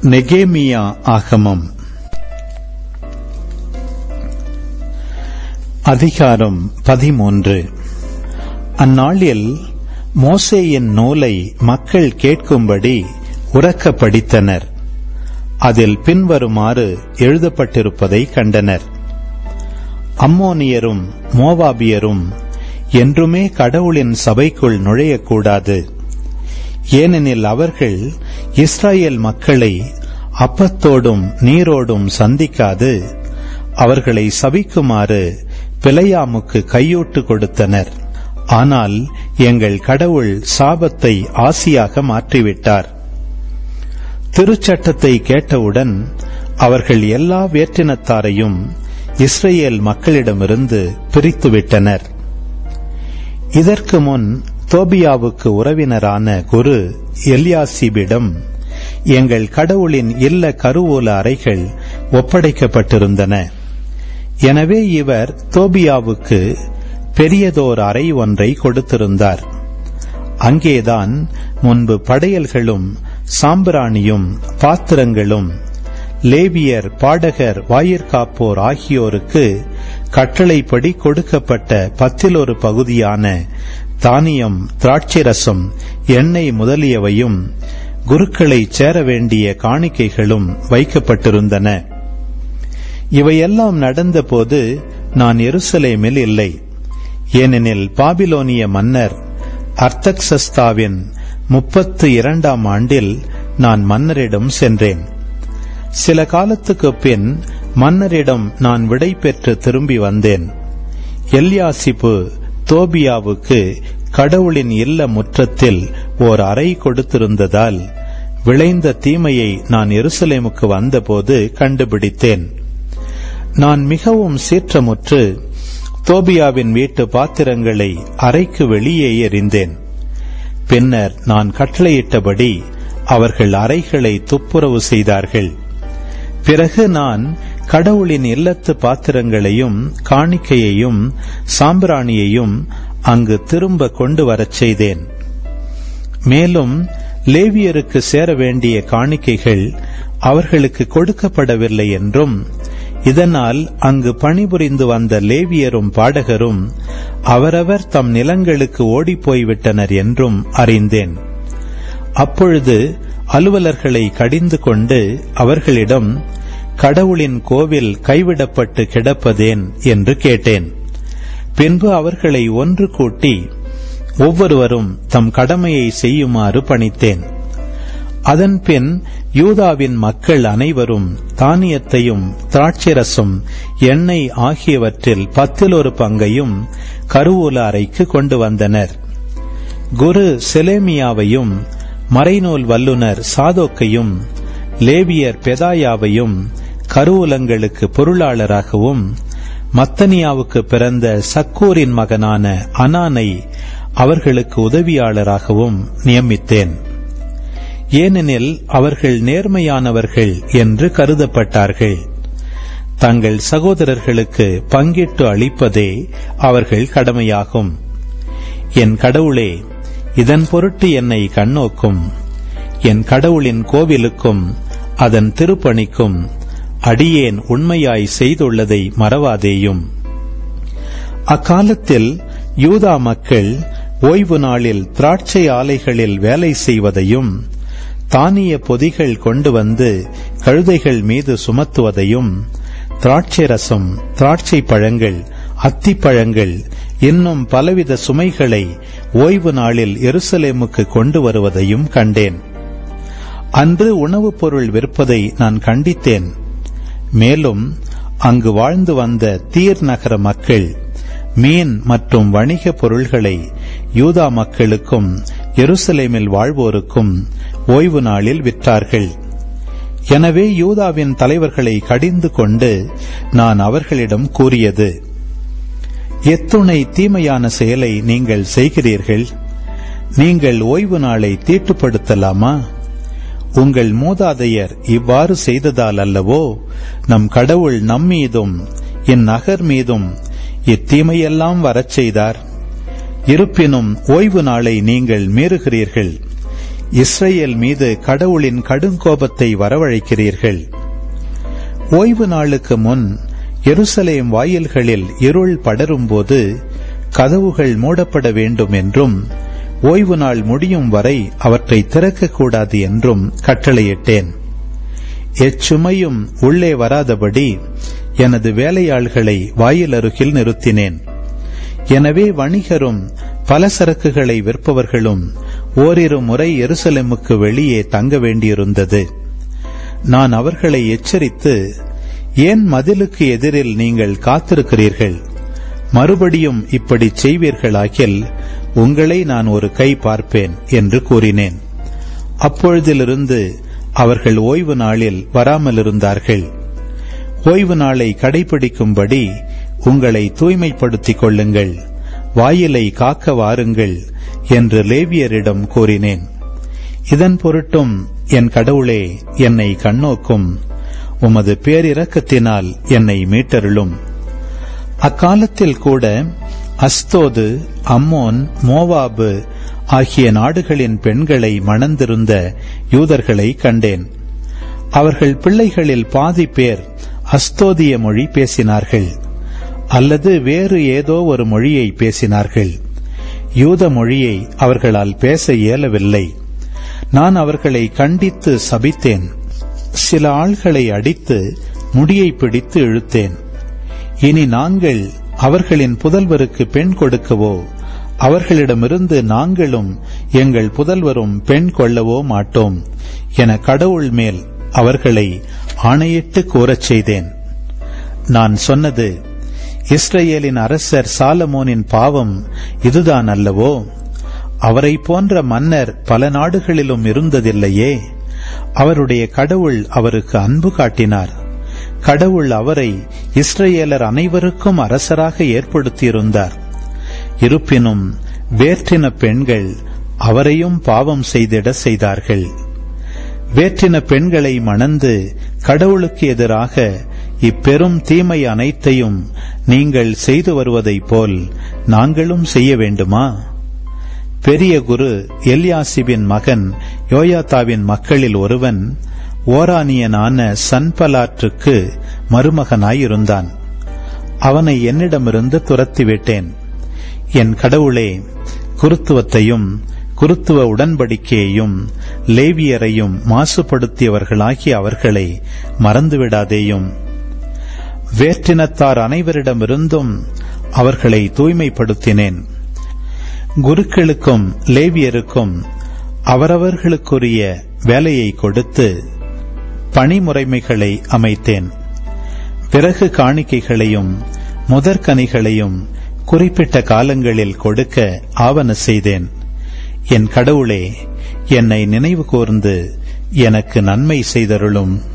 நெகேமியா ஆகமம் அதிகாரம் பதிமூன்று அந்நாளில் மோசேயின் நூலை மக்கள் கேட்கும்படி உறக்க படித்தனர் அதில் பின்வருமாறு எழுதப்பட்டிருப்பதை கண்டனர் அம்மோனியரும் மோவாபியரும் என்றுமே கடவுளின் சபைக்குள் நுழையக்கூடாது ஏனெனில் அவர்கள் இஸ்ராயேல் மக்களை அப்பத்தோடும் நீரோடும் சந்திக்காது அவர்களை சபிக்குமாறு பிழையாமுக்கு கையூட்டு கொடுத்தனர் ஆனால் எங்கள் கடவுள் சாபத்தை ஆசியாக மாற்றிவிட்டார் திருச்சட்டத்தை கேட்டவுடன் அவர்கள் எல்லா வேற்றினத்தாரையும் இஸ்ரேல் மக்களிடமிருந்து பிரித்துவிட்டனர் இதற்கு முன் தோபியாவுக்கு உறவினரான குரு எல்யாசிபிடம் எங்கள் கடவுளின் இல்ல கருவூல அறைகள் ஒப்படைக்கப்பட்டிருந்தன எனவே இவர் தோபியாவுக்கு பெரியதோர் அறை ஒன்றை கொடுத்திருந்தார் அங்கேதான் முன்பு படையல்களும் சாம்பிராணியும் பாத்திரங்களும் லேவியர் பாடகர் வாயிற்காப்போர் ஆகியோருக்கு கட்டளைப்படி கொடுக்கப்பட்ட பத்தில் ஒரு பகுதியான தானியம் திராட்சரசம் எண்ணெய் முதலியவையும் குருக்களை சேர வேண்டிய காணிக்கைகளும் வைக்கப்பட்டிருந்தன இவையெல்லாம் நடந்தபோது நான் எருசலேமில் இல்லை ஏனெனில் பாபிலோனிய மன்னர் அர்த்தக்சஸ்தாவின் முப்பத்து இரண்டாம் ஆண்டில் நான் மன்னரிடம் சென்றேன் சில காலத்துக்கு பின் மன்னரிடம் நான் விடை பெற்று திரும்பி வந்தேன் எல்யாசிப்பு தோபியாவுக்கு கடவுளின் இல்ல முற்றத்தில் ஓர் அறை கொடுத்திருந்ததால் விளைந்த தீமையை நான் எருசலேமுக்கு வந்தபோது கண்டுபிடித்தேன் நான் மிகவும் சீற்றமுற்று தோபியாவின் வீட்டு பாத்திரங்களை அறைக்கு வெளியே எறிந்தேன் பின்னர் நான் கட்டளையிட்டபடி அவர்கள் அறைகளை துப்புரவு செய்தார்கள் பிறகு நான் கடவுளின் இல்லத்து பாத்திரங்களையும் காணிக்கையையும் சாம்பிராணியையும் அங்கு திரும்ப கொண்டு வரச் செய்தேன் மேலும் லேவியருக்கு சேர வேண்டிய காணிக்கைகள் அவர்களுக்கு கொடுக்கப்படவில்லை என்றும் இதனால் அங்கு பணிபுரிந்து வந்த லேவியரும் பாடகரும் அவரவர் தம் நிலங்களுக்கு ஓடிப்போய்விட்டனர் என்றும் அறிந்தேன் அப்பொழுது அலுவலர்களை கடிந்து கொண்டு அவர்களிடம் கடவுளின் கோவில் கைவிடப்பட்டு கிடப்பதேன் என்று கேட்டேன் பின்பு அவர்களை ஒன்று கூட்டி ஒவ்வொருவரும் தம் கடமையை செய்யுமாறு பணித்தேன் அதன்பின் யூதாவின் மக்கள் அனைவரும் தானியத்தையும் திராட்சரசம் எண்ணெய் ஆகியவற்றில் பத்தில் ஒரு பங்கையும் கருவூல அறைக்கு கொண்டு வந்தனர் குரு செலேமியாவையும் மறைநூல் வல்லுனர் சாதோக்கையும் லேவியர் பெதாயாவையும் கருவூலங்களுக்கு பொருளாளராகவும் மத்தனியாவுக்கு பிறந்த சக்கூரின் மகனான அனானை அவர்களுக்கு உதவியாளராகவும் நியமித்தேன் ஏனெனில் அவர்கள் நேர்மையானவர்கள் என்று கருதப்பட்டார்கள் தங்கள் சகோதரர்களுக்கு பங்கிட்டு அளிப்பதே அவர்கள் கடமையாகும் என் கடவுளே இதன் பொருட்டு என்னை கண்ணோக்கும் என் கடவுளின் கோவிலுக்கும் அதன் திருப்பணிக்கும் அடியேன் உண்மையாய் செய்துள்ளதை மறவாதேயும் அக்காலத்தில் யூதா மக்கள் ஓய்வு நாளில் திராட்சை ஆலைகளில் வேலை செய்வதையும் தானிய பொதிகள் கொண்டு வந்து கழுதைகள் மீது சுமத்துவதையும் திராட்சை ரசம் திராட்சை பழங்கள் அத்திப்பழங்கள் இன்னும் பலவித சுமைகளை ஓய்வு நாளில் எருசலேமுக்கு கொண்டு வருவதையும் கண்டேன் அன்று உணவுப் பொருள் விற்பதை நான் கண்டித்தேன் மேலும் அங்கு வாழ்ந்து வந்த தீர் நகர மக்கள் மீன் மற்றும் வணிக பொருள்களை யூதா மக்களுக்கும் எருசலேமில் வாழ்வோருக்கும் ஓய்வு நாளில் விற்றார்கள் எனவே யூதாவின் தலைவர்களை கடிந்து கொண்டு நான் அவர்களிடம் கூறியது எத்துணை தீமையான செயலை நீங்கள் செய்கிறீர்கள் நீங்கள் ஓய்வு நாளை தீட்டுப்படுத்தலாமா உங்கள் மூதாதையர் இவ்வாறு செய்ததால் அல்லவோ நம் கடவுள் நம்மீதும் இந்நகர் மீதும் இத்தீமையெல்லாம் வரச் செய்தார் இருப்பினும் ஓய்வு நாளை நீங்கள் மீறுகிறீர்கள் இஸ்ரேல் மீது கடவுளின் கடுங்கோபத்தை வரவழைக்கிறீர்கள் ஓய்வு நாளுக்கு முன் எருசலேம் வாயில்களில் இருள் படரும்போது கதவுகள் மூடப்பட வேண்டும் என்றும் ஓய்வு நாள் முடியும் வரை அவற்றை திறக்கக்கூடாது என்றும் கட்டளையிட்டேன் எச்சுமையும் உள்ளே வராதபடி எனது வேலையாள்களை வாயில் அருகில் நிறுத்தினேன் எனவே வணிகரும் பலசரக்குகளை விற்பவர்களும் ஓரிரு முறை எருசலேமுக்கு வெளியே தங்க வேண்டியிருந்தது நான் அவர்களை எச்சரித்து ஏன் மதிலுக்கு எதிரில் நீங்கள் காத்திருக்கிறீர்கள் மறுபடியும் இப்படி செய்வீர்களாகில் உங்களை நான் ஒரு கை பார்ப்பேன் என்று கூறினேன் அப்பொழுதிலிருந்து அவர்கள் ஓய்வு நாளில் வராமலிருந்தார்கள் ஓய்வு நாளை கடைபிடிக்கும்படி உங்களை தூய்மைப்படுத்திக் கொள்ளுங்கள் வாயிலை காக்க வாருங்கள் என்று லேவியரிடம் கூறினேன் இதன் பொருட்டும் என் கடவுளே என்னை கண்ணோக்கும் உமது பேரிரக்கத்தினால் என்னை மீட்டருளும் அக்காலத்தில் கூட அஸ்தோது அம்மோன் மோவாபு ஆகிய நாடுகளின் பெண்களை மணந்திருந்த யூதர்களை கண்டேன் அவர்கள் பிள்ளைகளில் பாதி பேர் அஸ்தோதிய மொழி பேசினார்கள் அல்லது வேறு ஏதோ ஒரு மொழியை பேசினார்கள் யூத மொழியை அவர்களால் பேச இயலவில்லை நான் அவர்களை கண்டித்து சபித்தேன் சில ஆள்களை அடித்து முடியை பிடித்து இழுத்தேன் இனி நாங்கள் அவர்களின் புதல்வருக்கு பெண் கொடுக்கவோ அவர்களிடமிருந்து நாங்களும் எங்கள் புதல்வரும் பெண் கொள்ளவோ மாட்டோம் என கடவுள் மேல் அவர்களை ஆணையிட்டு கூறச் செய்தேன் நான் சொன்னது இஸ்ரேலின் அரசர் சாலமோனின் பாவம் இதுதான் அல்லவோ அவரை போன்ற மன்னர் பல நாடுகளிலும் இருந்ததில்லையே அவருடைய கடவுள் அவருக்கு அன்பு காட்டினார் கடவுள் அவரை இஸ்ரேலர் அனைவருக்கும் அரசராக ஏற்படுத்தியிருந்தார் இருப்பினும் வேற்றின பெண்கள் அவரையும் பாவம் செய்திட செய்தார்கள் வேற்றின பெண்களை மணந்து கடவுளுக்கு எதிராக இப்பெரும் தீமை அனைத்தையும் நீங்கள் செய்து வருவதைப் போல் நாங்களும் செய்ய வேண்டுமா பெரிய குரு எல்யாசிபின் மகன் யோயாத்தாவின் மக்களில் ஒருவன் ஓரானியனான சன்பலாற்றுக்கு மருமகனாயிருந்தான் அவனை என்னிடமிருந்து துரத்திவிட்டேன் என் கடவுளே குருத்துவத்தையும் குருத்துவ உடன்படிக்கையையும் லேவியரையும் மாசுபடுத்தியவர்களாகிய அவர்களை மறந்துவிடாதேயும் வேற்றினத்தார் அனைவரிடமிருந்தும் அவர்களை தூய்மைப்படுத்தினேன் குருக்களுக்கும் லேவியருக்கும் அவரவர்களுக்குரிய வேலையை கொடுத்து பணிமுறைமைகளை அமைத்தேன் பிறகு காணிக்கைகளையும் முதற்கனிகளையும் குறிப்பிட்ட காலங்களில் கொடுக்க ஆவண செய்தேன் என் கடவுளே என்னை நினைவு கூர்ந்து எனக்கு நன்மை செய்தருளும்